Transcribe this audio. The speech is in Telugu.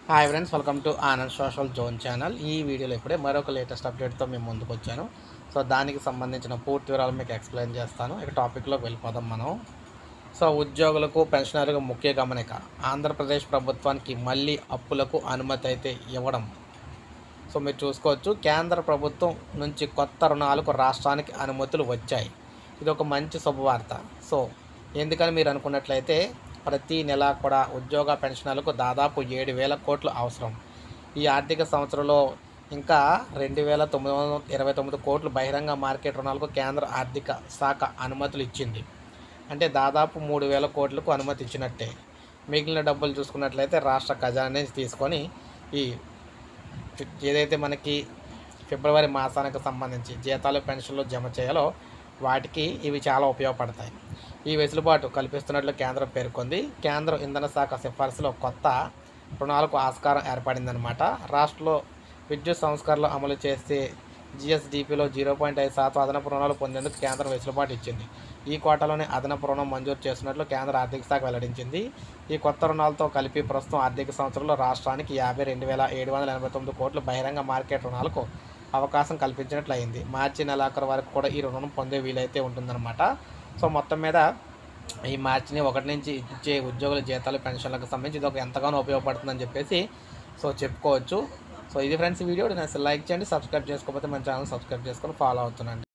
hi friends welcome to Anand social zone channel ఈ వీడియోలో ఇప్పుడే మరొక లేటెస్ట్ అప్డేట్తో మేము ముందుకు వచ్చాను సో దానికి సంబంధించిన పూర్తి వివరాలు మీకు ఎక్స్ప్లెయిన్ చేస్తాను ఇక టాపిక్లోకి వెళ్ళిపోదాం మనం సో ఉద్యోగులకు పెన్షనర్లకు ముఖ్య గమనిక ఆంధ్రప్రదేశ్ ప్రభుత్వానికి మళ్ళీ అప్పులకు అనుమతి అయితే ఇవ్వడం సో మీరు చూసుకోవచ్చు కేంద్ర ప్రభుత్వం నుంచి కొత్త రుణాలకు రాష్ట్రానికి అనుమతులు వచ్చాయి ఇది ఒక మంచి శుభవార్త సో ఎందుకని మీరు అనుకున్నట్లయితే ప్రతి నెల కూడా ఉద్యోగ పెన్షనర్లకు దాదాపు ఏడు వేల కోట్లు అవసరం ఈ ఆర్థిక సంవత్సరంలో ఇంకా రెండు వేల తొమ్మిది వందల ఇరవై తొమ్మిది కోట్లు బహిరంగ మార్కెట్ రుణాలకు కేంద్ర ఆర్థిక శాఖ అనుమతులు ఇచ్చింది అంటే దాదాపు మూడు వేల కోట్లకు అనుమతి ఇచ్చినట్టే మిగిలిన డబ్బులు చూసుకున్నట్లయితే రాష్ట్ర ఖజానా నుంచి తీసుకొని ఈ ఏదైతే మనకి ఫిబ్రవరి మాసానికి సంబంధించి జీతాలు పెన్షన్లు జమ చేయాలో వాటికి ఇవి చాలా ఉపయోగపడతాయి ఈ వెసులుబాటు కల్పిస్తున్నట్లు కేంద్రం పేర్కొంది కేంద్ర ఇంధన శాఖ సిఫార్సులో కొత్త రుణాలకు ఆస్కారం ఏర్పడిందనమాట రాష్ట్రంలో విద్యుత్ సంస్కరణలు అమలు చేస్తే జిఎస్డిపిలో జీరో పాయింట్ ఐదు శాతం అదనపు రుణాలు పొందేందుకు కేంద్రం వెసులుబాటు ఇచ్చింది ఈ కోటాలోనే అదనపు రుణం మంజూరు చేస్తున్నట్లు కేంద్ర ఆర్థిక శాఖ వెల్లడించింది ఈ కొత్త రుణాలతో కలిపి ప్రస్తుతం ఆర్థిక సంవత్సరంలో రాష్ట్రానికి యాభై రెండు వేల ఏడు వందల ఎనభై తొమ్మిది కోట్ల బహిరంగ మార్కెట్ రుణాలకు అవకాశం కల్పించినట్లు అయింది మార్చి నెలాఖరు వరకు కూడా ఈ రుణం పొందే వీలైతే ఉంటుందన్నమాట సో మొత్తం మీద ఈ మార్చిని ఒకటి నుంచి ఇచ్చే ఉద్యోగుల జీతాలు పెన్షన్లకు సంబంధించి ఇది ఒక ఎంతగానో ఉపయోగపడుతుందని చెప్పేసి సో చెప్పుకోవచ్చు సో ఇది ఫ్రెండ్స్ ఈ వీడియో నేను లైక్ చేయండి సబ్స్క్రైబ్ చేసుకోకపోతే మన ఛానల్ సబ్స్క్రైబ్ చేసుకొని ఫాలో అవుతున్నాను